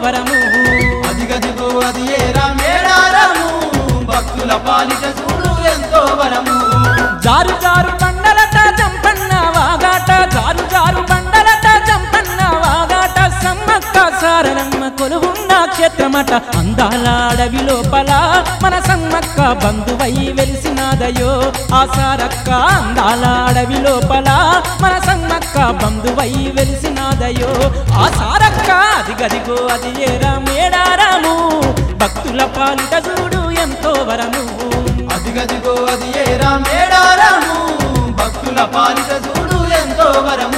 వరము అదిగదిగో అది ఏరా మేడారము భక్తుల పాలిట చూడు ఎంతో వరము జారు జారు బండలట జంపన్న వాగాట జారు జారు బండలట జంపన్న వాగాట సమ్మక్క సారనమ్మ కొలువున్న క్షేత్రమట అందాల అడవి లోపల మన సమ్మక్క బంధువై వెలిసినాదయో ఆ సారక్క అందాల అడవి లోపల మన సమ్మక్క బంధువై వెలిసినాదయో ఆ సారక్క అది గదిగో అది ఏరా మేడారాము భక్తుల పాలిట చూడు ఎంతో వరము అదిగదిగో అది ఏరా మేడారము భక్తుల పాలిట చూడు ఎంతో వరము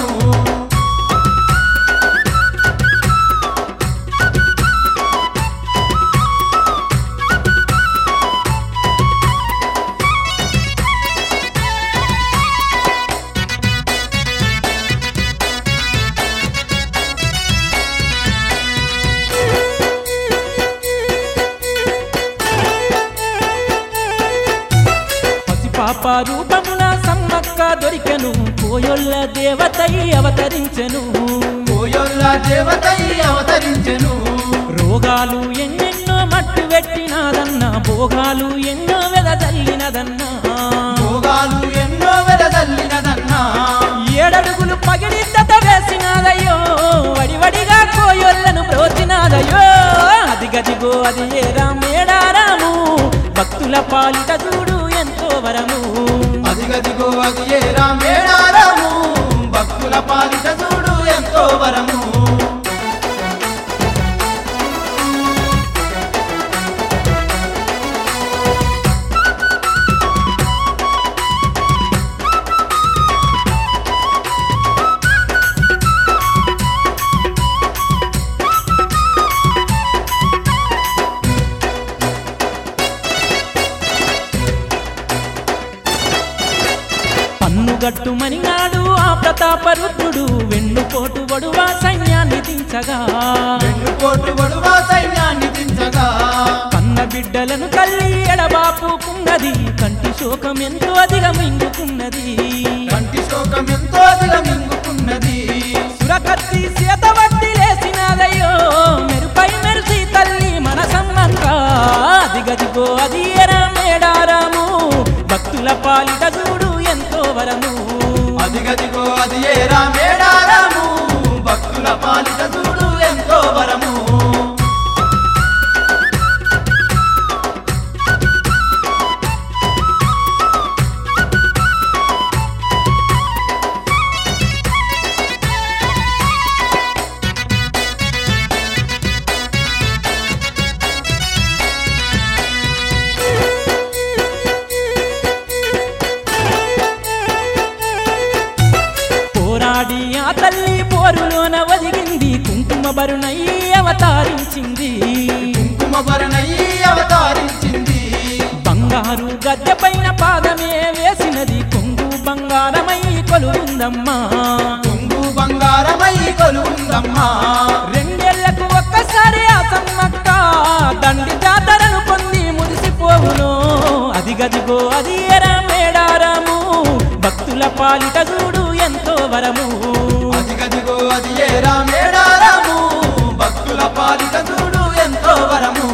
పసిపాప రూపమున సమ్మక్క దొరికెను కోయొల్ల దేవతై అవతరించెను కోయొల్ల దేవతై అవతరించెను రోగాలు ఎన్నెన్నో మట్టు పెట్టినాదన్న భోగాలు ఎన్నో వెదజల్లినదన్నా భోగాలు ఎన్నో వెదజల్లినదన్నా ఏడడుగులు పగిడిద్దత వేసినాదయ్యో వడివడిగా కోయొల్లను బ్రోచినాదయ్యో అది గదిగో అది ఏరా మేడారాము భక్తుల పాలిట చూడు ఎంతో వరము అదిగదిగో అది ఏరా మేడారము భక్తుల పాలిట చూడు ఎంతో వరము పన్నుగట్టు మనినాడు ఆ ప్రతాపరుద్రుడు వెన్నుపోటు వడువా సైన్యాన్ని దించగా వెన్నుపోటు వడువా సైన్యాన్ని దించగా కన్న బిడ్డలను తల్లి ఎడబాపుకున్నది కంటి శోకం ఎంతో అధిగమింగుకున్నది కంటి శోకం ఎంతో దిగమింగుకున్నది సురకత్తి చేతవట్టి లేసినదయ్యో మెరుపై మెరిసి తల్లి మన సమ్మంత అదిగదిగో అది ఎరా మేడారాము భక్తుల పాలిట చూడు ఎంతో వరము అదిగదిగో అది ఏరా మేడారము భక్తుల పాలిట చూడు ఎంతో వరము పోరాడి ఆ తల్లి పోరులోన ఒదిగింది కుంకుమ బరునై అవతారించింది కుంకుమ భరణయి అవతారించింది బంగారు గద్దె పైన పాదమే వేసినది కొంగు బంగారమై కొలువుందమ్మా కొంగు బంగారమై కొలువుందమ్మా రెండేళ్లకు ఒక్కసారి ఆ సమ్మక్క దండి జాతరను పొంది మురిసిపోవును అది గదిగో అది ఎరా మేడారము భక్తుల పాలిట చూడు ఎంతో వరము అదిగదిగో అది ఏరా మేడారము భక్తుల పాలిట చూడు ఎంతో వరము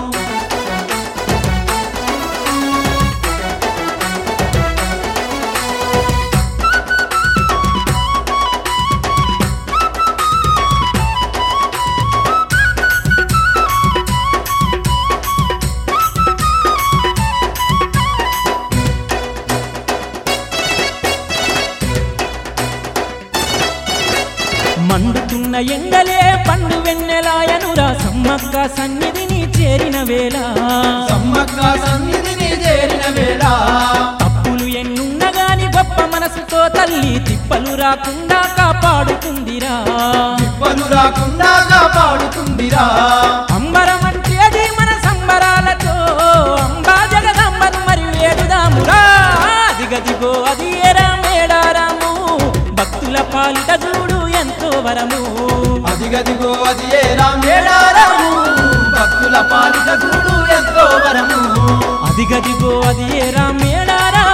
మండుతున్న ఎండలే పండు వెన్నెలాయనురా సమ్మక్క సన్నిధిని చేరిన వేళ సమ్మక్క సన్నిధిని చేరిన వేళ తప్పులు ఎన్నున్న గాని గొప్ప మనసుతో తల్లి తిప్పలు రాకుండా కాపాడుతుందిరా తిప్పలు రాకుండా కాపాడుతుందిరా అంబరం అంటేది మన సంబరాలతో అంబా జగదంబను మరి వేడుదామురా అది గదిగో అది ఎరా మేడారాము భక్తుల పాలిట చూడు ఎంతో వరము అదిగదిగో అది ఏరా మేడారము భక్తుల పాలిట చూడు ఎంతో వరము అది గదిగో అది ఏరా మేడారా